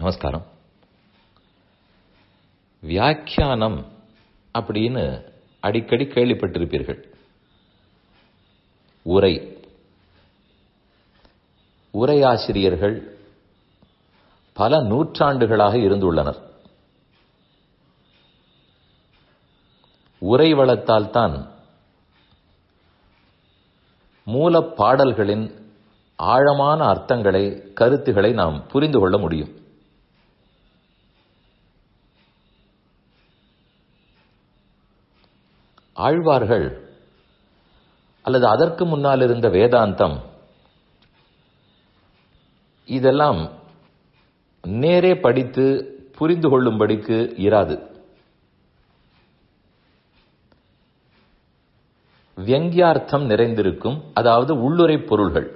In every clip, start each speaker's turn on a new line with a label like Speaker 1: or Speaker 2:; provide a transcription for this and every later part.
Speaker 1: நமஸ்காரம் வியாக்கியானம் அப்படின்னு அடிக்கடி கேள்விப்பட்டிருப்பீர்கள் உரை உரையாசிரியர்கள் பல நூற்றாண்டுகளாக இருந்துள்ளனர் உரை வளத்தால் தான் மூலப் பாடல்களின் ஆழமான அர்த்தங்களை கருத்துகளை நாம் புரிந்து கொள்ள முடியும் ஆழ்வார்கள் அல்லது அதற்கு முன்னால் இருந்த வேதாந்தம் இதெல்லாம் நேரே படித்து புரிந்து கொள்ளும்படிக்கு இராது வியங்கியார்த்தம் நிறைந்திருக்கும் அதாவது உள்ளுரை பொருள்கள்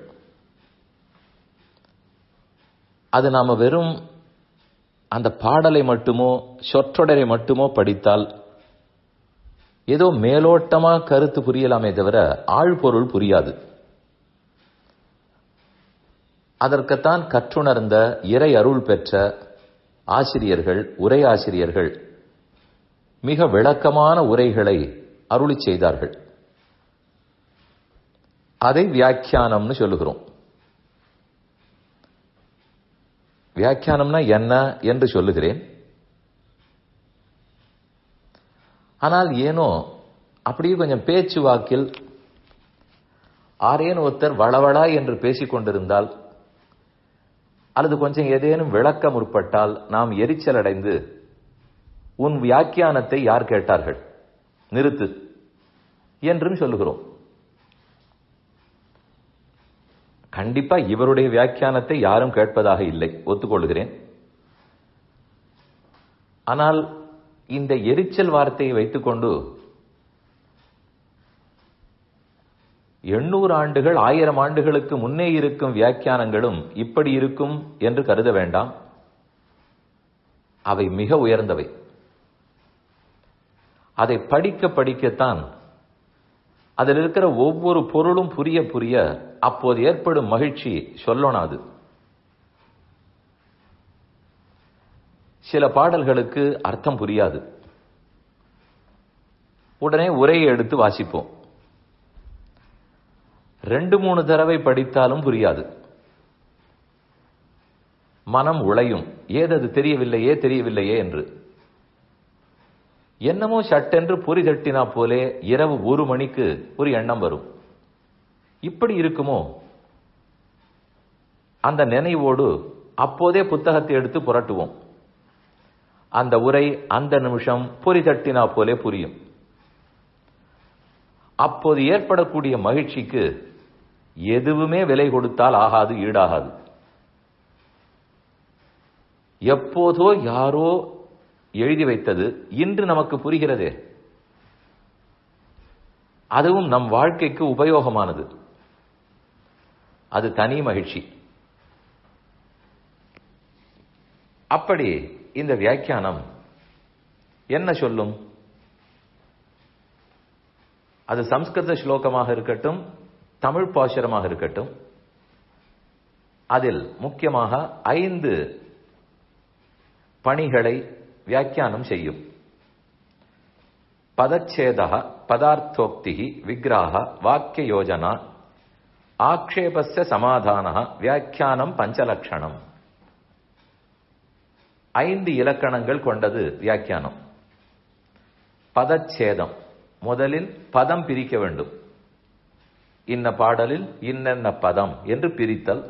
Speaker 1: அது நாம வெறும் அந்த பாடலை மட்டுமோ சொற்றொடரை மட்டுமோ படித்தால் ஏதோ மேலோட்டமா கருத்து புரியலாமே தவிர ஆழ்பொருள் புரியாது அதற்குத்தான் கற்றுணர்ந்த இறை அருள் பெற்ற ஆசிரியர்கள் உரை ஆசிரியர்கள் மிக விளக்கமான உரைகளை அருளி செய்தார்கள் அதை வியாக்கியானம்னு சொல்லுகிறோம் வியாக்கியானம்னா என்ன என்று சொல்லுகிறேன் ஆனால் ஏனோ அப்படியே கொஞ்சம் பேச்சு வாக்கில் ஆரேன் ஒருத்தர் வளவளா என்று பேசிக் கொண்டிருந்தால் அல்லது கொஞ்சம் ஏதேனும் விளக்க முற்பட்டால் நாம் எரிச்சல் அடைந்து உன் வியாக்கியானத்தை யார் கேட்டார்கள் நிறுத்து என்றும் சொல்லுகிறோம் கண்டிப்பா இவருடைய வியாக்கியானத்தை யாரும் கேட்பதாக இல்லை ஒத்துக்கொள்கிறேன் ஆனால் இந்த எரிச்சல் வார்த்தையை வைத்துக்கொண்டு எண்ணூறு ஆண்டுகள் ஆயிரம் ஆண்டுகளுக்கு முன்னே இருக்கும் வியாக்கியானங்களும் இப்படி இருக்கும் என்று கருத வேண்டாம் அவை மிக உயர்ந்தவை அதை படிக்க படிக்கத்தான் அதில் இருக்கிற ஒவ்வொரு பொருளும் புரிய புரிய அப்போது ஏற்படும் மகிழ்ச்சி சொல்லணாது சில பாடல்களுக்கு அர்த்தம் புரியாது உடனே உரையை எடுத்து வாசிப்போம் ரெண்டு மூணு தடவை படித்தாலும் புரியாது மனம் உழையும் ஏதது தெரியவில்லையே தெரியவில்லையே என்று என்னமோ சட்டென்று பொறி தட்டினா போலே இரவு ஒரு மணிக்கு ஒரு எண்ணம் வரும் இப்படி இருக்குமோ அந்த நினைவோடு அப்போதே புத்தகத்தை எடுத்து புரட்டுவோம் அந்த உரை அந்த நிமிஷம் பொறி தட்டினா போலே புரியும் அப்போது ஏற்படக்கூடிய மகிழ்ச்சிக்கு எதுவுமே விலை கொடுத்தால் ஆகாது ஈடாகாது எப்போதோ யாரோ எழுதி வைத்தது இன்று நமக்கு புரிகிறதே அதுவும் நம் வாழ்க்கைக்கு உபயோகமானது அது தனி மகிழ்ச்சி அப்படி இந்த வியாக்கியானம் என்ன சொல்லும் அது சம்ஸ்கிருத ஸ்லோகமாக இருக்கட்டும் தமிழ் பாசுரமாக இருக்கட்டும் அதில் முக்கியமாக ஐந்து பணிகளை வியாக்கியானம் செய்யும் பதச்சேத பதார்த்தோக்தி விக்கிராக வாக்கிய யோஜனா ஆக்ஷேபஸ்ய சமாதான வியாக்கியானம் பஞ்சலட்சணம் ஐந்து இலக்கணங்கள் கொண்டது வியாக்கியானம் பதச்சேதம் முதலில் பதம் பிரிக்க வேண்டும் இன்ன பாடலில் இன்னென்ன பதம் என்று பிரித்தல்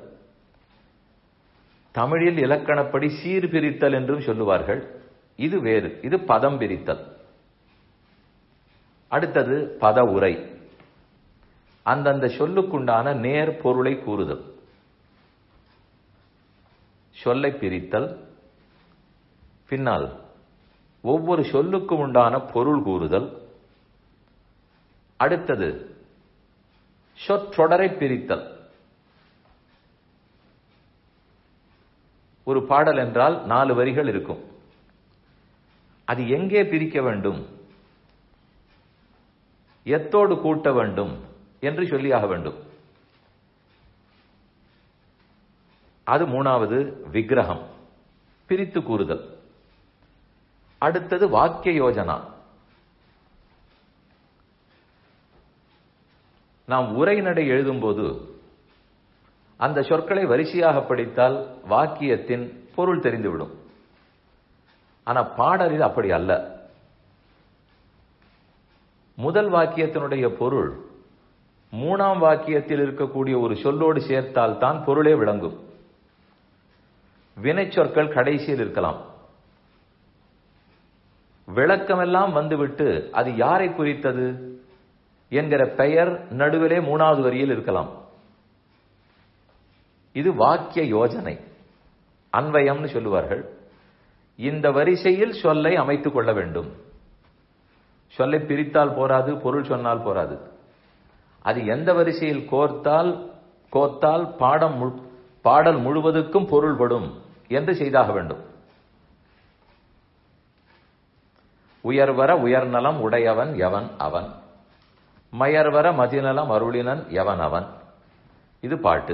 Speaker 1: தமிழில் இலக்கணப்படி சீர் பிரித்தல் என்றும் சொல்லுவார்கள் இது வேறு இது பதம் பிரித்தல் அடுத்தது பத உரை அந்தந்த சொல்லுக்குண்டான நேர் பொருளை கூறுதல் சொல்லை பிரித்தல் பின்னால் ஒவ்வொரு சொல்லுக்கும் உண்டான பொருள் கூறுதல் அடுத்தது சொற்றொடரை பிரித்தல் ஒரு பாடல் என்றால் நாலு வரிகள் இருக்கும் அது எங்கே பிரிக்க வேண்டும் எத்தோடு கூட்ட வேண்டும் என்று சொல்லியாக வேண்டும் அது மூணாவது விக்கிரகம் பிரித்து கூறுதல் அடுத்தது வாக்கிய யோஜனா நாம் உரைநடை எழுதும்போது அந்த சொற்களை வரிசையாக படித்தால் வாக்கியத்தின் பொருள் தெரிந்துவிடும் ஆனா பாடலில் அப்படி அல்ல முதல் வாக்கியத்தினுடைய பொருள் மூணாம் வாக்கியத்தில் இருக்கக்கூடிய ஒரு சொல்லோடு சேர்த்தால் தான் பொருளே விளங்கும் வினை சொற்கள் கடைசியில் இருக்கலாம் விளக்கமெல்லாம் வந்துவிட்டு அது யாரை குறித்தது என்கிற பெயர் நடுவிலே மூணாவது வரியில் இருக்கலாம் இது வாக்கிய யோஜனை அன்வயம்னு சொல்லுவார்கள் இந்த வரிசையில் சொல்லை அமைத்துக் கொள்ள வேண்டும் சொல்லை பிரித்தால் போராது பொருள் சொன்னால் போராது அது எந்த வரிசையில் கோர்த்தால் கோர்த்தால் பாடம் பாடல் முழுவதுக்கும் பொருள்படும் என்று செய்தாக வேண்டும் உயர்வர உயர்நலம் உடையவன் எவன் அவன் மயர்வர மதிநலம் அருளினன் எவன் அவன் இது பாட்டு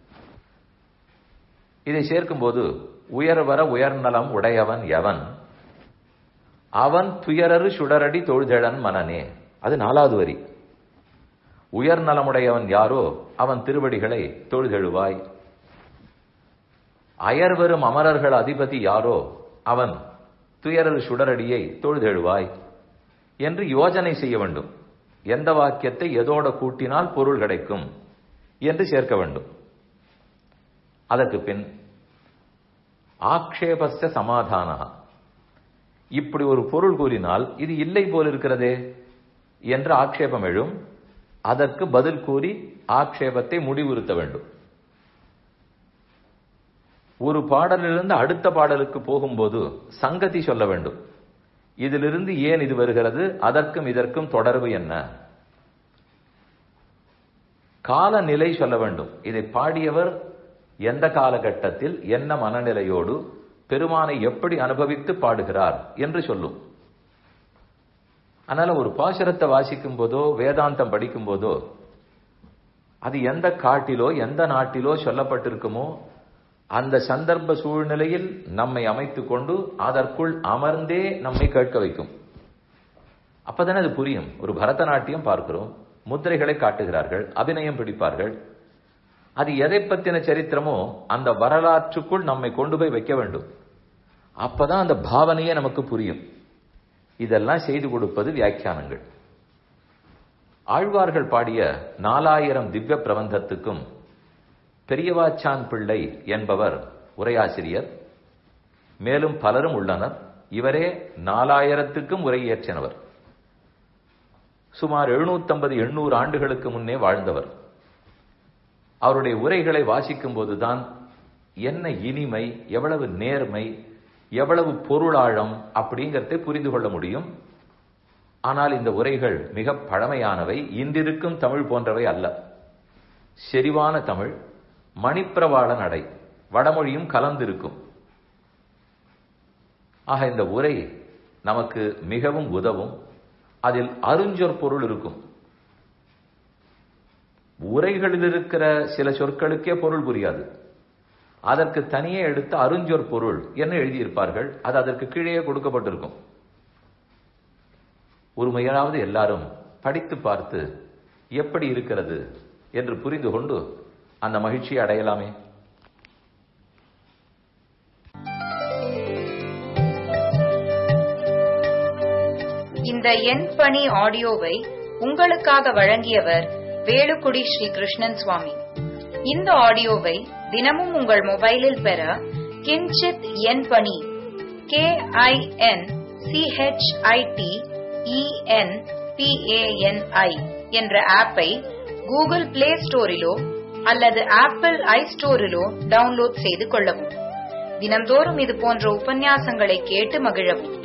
Speaker 1: இதை சேர்க்கும்போது உயர்வர உயர்நலம் உடையவன் எவன் அவன் துயரறு சுடரடி தொழுதழன் மனனே அது நாலாவது வரி உயர் நலமுடையவன் யாரோ அவன் திருவடிகளை தொழுதெழுவாய் அயர்வரும் அமரர்கள் அதிபதி யாரோ அவன் துயரல் சுடரடியை தொழுதெழுவாய் என்று யோஜனை செய்ய வேண்டும் எந்த வாக்கியத்தை எதோட கூட்டினால் பொருள் கிடைக்கும் என்று சேர்க்க வேண்டும் அதற்கு பின் ஆக்ஷேபஸ்த சமாதான இப்படி ஒரு பொருள் கூறினால் இது இல்லை போல் இருக்கிறதே என்று ஆக்ஷேபம் எழும் அதற்கு பதில் கூறி ஆக்ஷேபத்தை முடிவுறுத்த வேண்டும் ஒரு பாடலிலிருந்து அடுத்த பாடலுக்கு போகும்போது சங்கதி சொல்ல வேண்டும் இதிலிருந்து ஏன் இது வருகிறது அதற்கும் இதற்கும் தொடர்பு என்ன காலநிலை சொல்ல வேண்டும் இதை பாடியவர் எந்த காலகட்டத்தில் என்ன மனநிலையோடு பெருமானை எப்படி அனுபவித்து பாடுகிறார் என்று சொல்லும் அதனால ஒரு பாசுரத்தை வாசிக்கும் போதோ வேதாந்தம் படிக்கும் போதோ அது எந்த காட்டிலோ எந்த நாட்டிலோ சொல்லப்பட்டிருக்குமோ அந்த சந்தர்ப்ப சூழ்நிலையில் நம்மை அமைத்துக் கொண்டு அதற்குள் அமர்ந்தே நம்மை கேட்க வைக்கும் அப்பதானே அது புரியும் ஒரு பரதநாட்டியம் பார்க்கிறோம் முத்திரைகளை காட்டுகிறார்கள் அபிநயம் பிடிப்பார்கள் அது எதை பத்தின சரித்திரமோ அந்த வரலாற்றுக்குள் நம்மை கொண்டு போய் வைக்க வேண்டும் அப்பதான் அந்த பாவனையே நமக்கு புரியும் இதெல்லாம் செய்து கொடுப்பது வியாக்கியானங்கள் ஆழ்வார்கள் பாடிய நாலாயிரம் திவ்ய பிரபந்தத்துக்கும் பெரியவாச்சான் பிள்ளை என்பவர் உரையாசிரியர் மேலும் பலரும் உள்ளனர் இவரே நாலாயிரத்துக்கும் உரையேற்றினவர் சுமார் எழுநூத்தம்பது எண்ணூறு ஆண்டுகளுக்கு முன்னே வாழ்ந்தவர் அவருடைய உரைகளை வாசிக்கும் போதுதான் என்ன இனிமை எவ்வளவு நேர்மை எவ்வளவு பொருளாழம் அப்படிங்கறதை புரிந்து கொள்ள முடியும் ஆனால் இந்த உரைகள் மிக பழமையானவை இன்றிருக்கும் தமிழ் போன்றவை அல்ல செறிவான தமிழ் மணிப்பிரவாள நடை வடமொழியும் கலந்திருக்கும் ஆக இந்த உரை நமக்கு மிகவும் உதவும் அதில் அருஞ்சொற் பொருள் இருக்கும் உரைகளில் இருக்கிற சில சொற்களுக்கே பொருள் புரியாது அதற்கு தனியே எடுத்து அருஞ்சொற் பொருள் என்ன எழுதியிருப்பார்கள் அது அதற்கு கீழே கொடுக்கப்பட்டிருக்கும் ஒரு முயலாவது எல்லாரும் படித்து பார்த்து எப்படி இருக்கிறது என்று புரிந்து கொண்டு அந்த மகிழ்ச்சியை அடையலாமே
Speaker 2: இந்த எண் பணி ஆடியோவை உங்களுக்காக வழங்கியவர் வேலுக்குடி ஸ்ரீ கிருஷ்ணன் சுவாமி இந்த ஆடியோவை தினமும் உங்கள் மொபைலில் பெற கிஞ்சித் எண் பணி கே ஐ என் சிஹெச்ஐடி இஎன் பிஏஎன்ஐ என்ற ஆப்பை கூகுள் பிளே ஸ்டோரிலோ அல்லது ஆப்பிள் ஐ ஸ்டோரிலோ டவுன்லோட் செய்து கொள்ளவும் தினம்தோறும் இது போன்ற உபன்யாசங்களை கேட்டு மகிழவும்